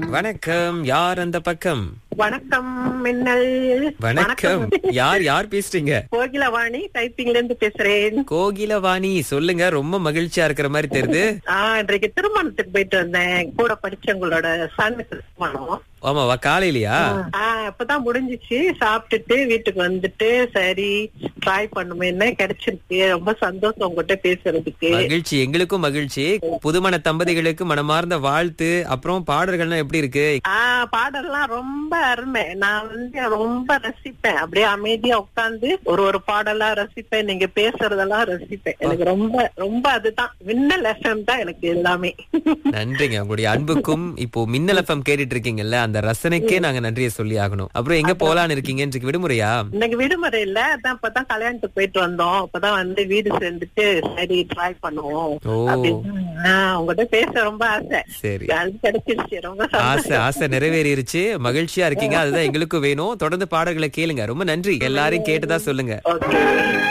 வணக்கம் யார் அந்த பக்கம் வணக்கம் மின்னல் வணக்கம் யார் யார் பேசுறீங்க கோகிலவாணி டைப்பிங்ல இருந்து பேசுறேன் கோகிலவாணி சொல்லுங்க ரொம்ப மகிழ்ச்சியா இருக்கிற மாதிரி தெரியுது ஆஹ் இன்றைக்கு திருமணத்துக்கு போயிட்டு வந்தேன் கூட படிச்சவங்களோட சனுக்கு திருமணம் ஆமாவா காலையிலயா ஆஹ் இப்பதான் முடிஞ்சிச்சு சாப்பிட்டுட்டு வீட்டுக்கு வந்துட்டு சரி ட்ரை பண்ணுமேன்னு கிடைச்சிருக்கு ரொம்ப சந்தோஷம் உங்ககிட்ட பேசுறதுக்கு மகிழ்ச்சி எங்களுக்கும் மகிழ்ச்சி புதுமண தம்பதிகளுக்கு மனமார்ந்த வாழ்த்து அப்புறம் பாடல்கள்லாம் எப்படி இருக்கு ஆஹ் பாடல்லாம் ரொம்ப அருமை நான் வந்து ரொம்ப ரசிப்பேன் அப்படியே அமைதியா உட்கார்ந்து ஒரு ஒரு பாடலா ரசிப்பேன் நீங்க பேசுறதெல்லாம் ரசிப்பேன் எனக்கு ரொம்ப ரொம்ப அதுதான் விண்ணல் எஃப்எம் தான் எனக்கு எல்லாமே நன்றிங்க உங்களுடைய அன்புக்கும் இப்போ மின்னல் எஃப்எம் கேட்டுட்டு இருக்கீங்கல்ல அந்த ரசனைக்கே நாங்க நன்றியை சொல்லி ஆகணும் அப்புறம் எங்க போலான்னு இருக்கீங்க இன்றைக்கு விடுமுறையா இன்னைக்கு விடுமுறை இல்ல அதான் இப்பதான் கல்யாணத்துக்கு போயிட்டு வந்தோம் அப்பதான் வந்து வீடு சேர்ந்துட்டு சரி ட்ரை பண்ணுவோம் ஓ. அப்படின்னு ஆஹ் உங்ககிட்ட பேச ரொம்ப ஆசை சரி அது கிடைச்சிருச்சு ரொம்ப ஆசை சந்தோஷம் ஆசை நிறைவேறிருச்சு மகிழ்ச்சியா இருக்கீங்க அதுதான் எங்களுக்கும் வேணும் தொடர்ந்து பாடல்களை கேளுங்க ரொம்ப நன்றி எல்லாரையும் கேட்டுதான் சொல்லுங்க ஓகே